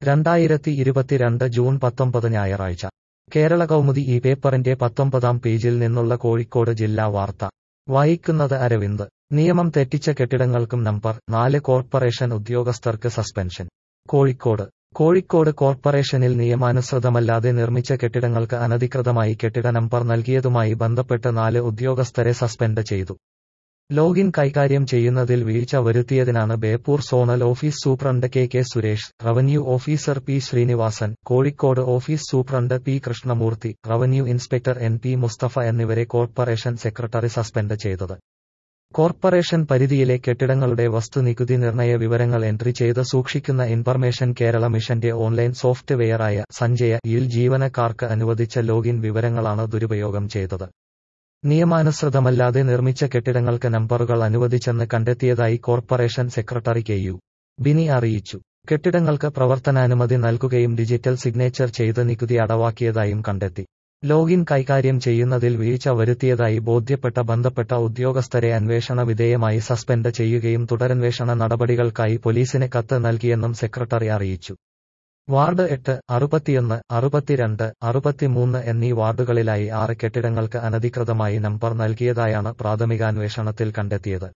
രണ്ടായിരത്തി ഇരുപത്തിരണ്ട് ജൂൺ പത്തൊമ്പത് ഞായറാഴ്ച കേരള കൗമുദി ഈ പേപ്പറിന്റെ പത്തൊമ്പതാം പേജിൽ നിന്നുള്ള കോഴിക്കോട് ജില്ലാ വാർത്ത വായിക്കുന്നത് അരവിന്ദ് നിയമം തെറ്റിച്ച കെട്ടിടങ്ങൾക്കും നമ്പർ നാല് കോർപ്പറേഷൻ ഉദ്യോഗസ്ഥർക്ക് സസ്പെൻഷൻ കോഴിക്കോട് കോഴിക്കോട് കോർപ്പറേഷനിൽ നിയമാനുസൃതമല്ലാതെ നിർമ്മിച്ച കെട്ടിടങ്ങൾക്ക് അനധികൃതമായി കെട്ടിട നമ്പർ നൽകിയതുമായി ബന്ധപ്പെട്ട് നാല് ഉദ്യോഗസ്ഥരെ സസ്പെൻഡ് ചെയ്തു ലോഗിൻ കൈകാര്യം ചെയ്യുന്നതിൽ വീഴ്ച വരുത്തിയതിനാണ് Beypore zonal office superintendent K K Suresh revenue officer P Srinivasan Kozhikode office superintendent P Krishnamoorthy revenue inspector N P Mustafa എന്നിവരെ കോർപ്പറേഷൻ സെക്രട്ടറി സസ്പെൻഡ് ചെയ്തത് കോർപ്പറേഷൻ പരിധിയിലെ കെട്ടിടങ്ങളുടെ വസ്തുനികുതി നിർണയ വിവരങ്ങൾ എൻട്രി ചെയ്ത് സൂക്ഷിക്കുന്ന ഇൻഫർമേഷൻ കേരള മിഷന്റെ ഓൺലൈൻ സോഫ്റ്റ്വെയറായ സഞ്ജയ യിൽ ജീവനക്കാർക്ക് അനുവദിച്ച ലോഗിൻ വിവരങ്ങളാണ് ദുരുപയോഗം ചെയ്തത് നിയമാനുസൃതമല്ലാതെ നിർമ്മിച്ച കെട്ടിടങ്ങൾക്ക് നമ്പറുകൾ അനുവദിച്ചെന്ന് കണ്ടെത്തിയതായി corporation secretary K U Bini അറിയിച്ചു കെട്ടിടങ്ങൾക്ക് പ്രവർത്തനാനുമതി നൽകുകയും ഡിജിറ്റൽ സിഗ്നേച്ചർ ചെയ്ത് നികുതി അടവാക്കിയതായും കണ്ടെത്തി ലോഗിൻ കൈകാര്യം ചെയ്യുന്നതിൽ വീഴ്ച വരുത്തിയതായി ബോധ്യപ്പെട്ട ബന്ധപ്പെട്ട ഉദ്യോഗസ്ഥരെ അന്വേഷണ വിധേയമായി സസ്പെൻഡ് ചെയ്യുകയും തുടരന്വേഷണ നടപടികൾക്കായി പോലീസിന് കത്ത് നൽകിയെന്നും സെക്രട്ടറി അറിയിച്ചു വാർഡ് എട്ട് അറുപത്തിയൊന്ന് അറുപത്തിരണ്ട് അറുപത്തിമൂന്ന് എന്നീ വാർഡുകളിലായി ആറ് കെട്ടിടങ്ങൾക്ക് അനധികൃതമായി നമ്പർ നൽകിയതായാണ് പ്രാഥമികാന്വേഷണത്തിൽ കണ്ടെത്തിയത്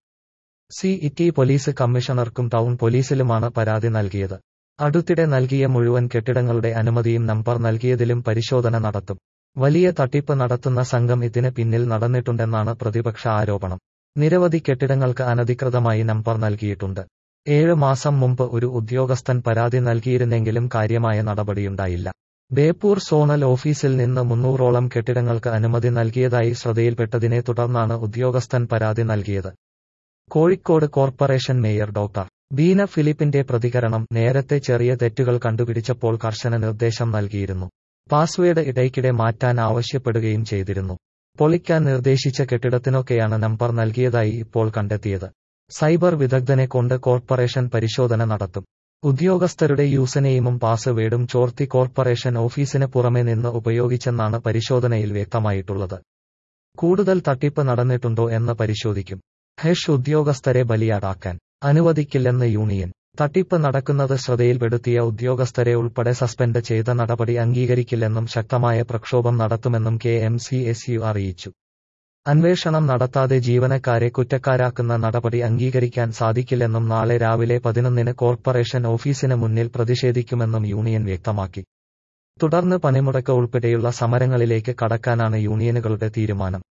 സി ഇറ്റി പോലീസ് കമ്മീഷണർക്കും ടൗൺ പോലീസിലുമാണ് പരാതി നൽകിയത് അടുത്തിടെ നൽകിയ മുഴുവൻ കെട്ടിടങ്ങളുടെ അനുമതിയും നമ്പർ നൽകിയതിലും പരിശോധന നടത്തും വലിയ തട്ടിപ്പ് നടത്തുന്ന സംഘം ഇതിന് പിന്നിൽ നടന്നിട്ടുണ്ടെന്നാണ് പ്രതിപക്ഷ ആരോപണം നിരവധി കെട്ടിടങ്ങൾക്ക് അനധികൃതമായി നമ്പർ നൽകിയിട്ടുണ്ട് ഏഴ് മാസം മുമ്പ് ഒരു ഉദ്യോഗസ്ഥൻ പരാതി നൽകിയിരുന്നെങ്കിലും കാര്യമായ നടപടിയുണ്ടായില്ല ബേപ്പൂർ സോണൽ ഓഫീസിൽ നിന്ന് മുന്നൂറോളം കെട്ടിടങ്ങൾക്ക് അനുമതി നൽകിയതായി ശ്രദ്ധയിൽപ്പെട്ടതിനെ തുടർന്നാണ് ഉദ്യോഗസ്ഥൻ പരാതി നൽകിയത് Kozhikode corporation mayor doctor Beena ഫിലിപ്പിന്റെ പ്രതികരണം നേരത്തെ ചെറിയ തെറ്റുകൾ കണ്ടുപിടിച്ചപ്പോൾ കർശന നിർദ്ദേശം നൽകിയിരുന്നു പാസ്വേഡ് ഇടയ്ക്കിടെ മാറ്റാൻ ആവശ്യപ്പെടുകയും ചെയ്തിരുന്നു പൊളിക്കാൻ നിർദ്ദേശിച്ച കെട്ടിടത്തിനൊക്കെയാണ് നമ്പർ നൽകിയതായി ഇപ്പോൾ കണ്ടെത്തിയത് സൈബർ വിദഗ്ധനെ കൊണ്ട് കോർപ്പറേഷൻ പരിശോധന നടത്തും ഉദ്യോഗസ്ഥരുടെ യൂസനെയിമും പാസ്വേഡും ചോർത്തി കോർപ്പറേഷൻ ഓഫീസിന് പുറമെ നിന്ന് ഉപയോഗിച്ചെന്നാണ് പരിശോധനയിൽ വ്യക്തമായിട്ടുള്ളത് കൂടുതൽ തട്ടിപ്പ് നടന്നിട്ടുണ്ടോ എന്ന് പരിശോധിക്കും ഹെഷ് ഉദ്യോഗസ്ഥരെ ബലിയാടാക്കാൻ അനുവദിക്കില്ലെന്ന് യൂണിയൻ തട്ടിപ്പ് നടക്കുന്നത് ശ്രദ്ധയിൽപ്പെടുത്തിയ ഉദ്യോഗസ്ഥരെ ഉൾപ്പെടെ സസ്പെൻഡ് ചെയ്ത നടപടി അംഗീകരിക്കില്ലെന്നും ശക്തമായ പ്രക്ഷോഭം നടത്തുമെന്നും K M C S U അറിയിച്ചു അന്വേഷണം നടത്താതെ ജീവനക്കാരെ കുറ്റക്കാരാക്കുന്ന നടപടി അംഗീകരിക്കാൻ സാധിക്കില്ലെന്നും നാളെ രാവിലെ പതിനൊന്നിന് കോർപ്പറേഷൻ ഓഫീസിന് മുന്നിൽ പ്രതിഷേധിക്കുമെന്നും യൂണിയൻ വ്യക്തമാക്കി തുടർന്ന് പണിമുടക്ക് ഉൾപ്പെടെയുള്ള സമരങ്ങളിലേക്ക് കടക്കാനാണ് യൂണിയനുകളുടെ തീരുമാനം